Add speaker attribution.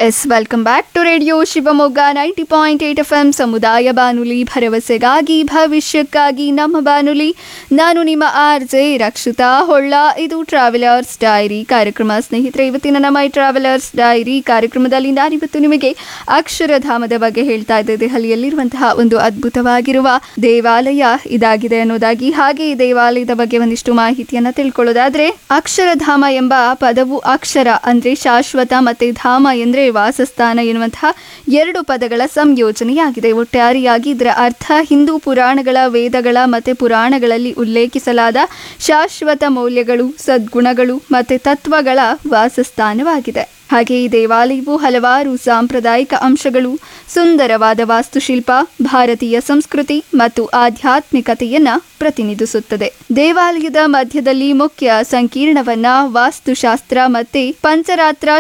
Speaker 1: S welcome back to radio Shivamogga ninety point eight F M ಸಮುದಾಯ ಬಾನುಲಿ ಭರವಸೆಗಾಗಿ ಭವಿಷ್ಯಕ್ಕಾಗಿ ನಮ್ಮ ಬಾನುಲಿ ನಾನು ನಿಮ್ಮ ಆರ್ ಜೆ ರಕ್ಷಿತಾ ಹೊಳ್ಳ ಇದು ಟ್ರಾವೆಲರ್ಸ್ ಡೈರಿ ಕಾರ್ಯಕ್ರಮ ಸ್ನೇಹಿತರೆ ಇವತ್ತಿನ ನಮ್ಮ ಈ ಟ್ರಾವೆಲರ್ಸ್ ಡೈರಿ ಕಾರ್ಯಕ್ರಮದಲ್ಲಿ ನಾನಿವತ್ತು ನಿಮಗೆ ಅಕ್ಷರಧಾಮದ ಬಗ್ಗೆ ಹೇಳ್ತಾ ಇದ್ದೆ ದೆಹಲಿಯಲ್ಲಿರುವಂತಹ ಒಂದು ಅದ್ಭುತವಾಗಿರುವ ದೇವಾಲಯ ಇದಾಗಿದೆ ಅನ್ನೋದಾಗಿ ಹಾಗೆ ಈ ದೇವಾಲಯದ ಬಗ್ಗೆ ಒಂದಿಷ್ಟು ಮಾಹಿತಿಯನ್ನ ತಿಳ್ಕೊಳ್ಳೋದಾದ್ರೆ ಅಕ್ಷರಧಾಮ ಎಂಬ ಪದವು ಅಕ್ಷರ ಅಂದ್ರೆ ಶಾಶ್ವತ ಮತ್ತೆ ಧಾಮ ಎಂದ್ರೆ ವಾಸಸ್ಥಾನ ಎನ್ನುವಂತಹ ಎರಡು ಪದಗಳ ಸಂಯೋಜನೆಯಾಗಿದೆ ಒಟ್ಟಾರೆಯಾಗಿ ಇದರ ಅರ್ಥ ಹಿಂದೂ ಪುರಾಣಗಳ ವೇದಗಳ ಮತ್ತೆ ಪುರಾಣಗಳಲ್ಲಿ ಉಲ್ಲೇಖಿಸಲಾದ ಶಾಶ್ವತ ಮೌಲ್ಯಗಳು ಸದ್ಗುಣಗಳು ಮತ್ತೆ ತತ್ವಗಳ ವಾಸಸ್ಥಾನವಾಗಿದೆ ಹಾಗೆ ಈ ದೇವಾಲಯವು ಹಲವಾರು ಸಾಂಪ್ರದಾಯಿಕ ಅಂಶಗಳು ಸುಂದರವಾದ ವಾಸ್ತುಶಿಲ್ಪ ಭಾರತೀಯ ಸಂಸ್ಕೃತಿ ಮತ್ತು ಆಧ್ಯಾತ್ಮಿಕತೆಯನ್ನ ಪ್ರತಿನಿಧಿಸುತ್ತದೆ ದೇವಾಲಯದ ಮಧ್ಯದಲ್ಲಿ ಮುಖ್ಯ ಸಂಕೀರ್ಣವನ್ನ ವಾಸ್ತುಶಾಸ್ತ್ರ ಮತ್ತೆ ಪಂಚರಾತ್ರ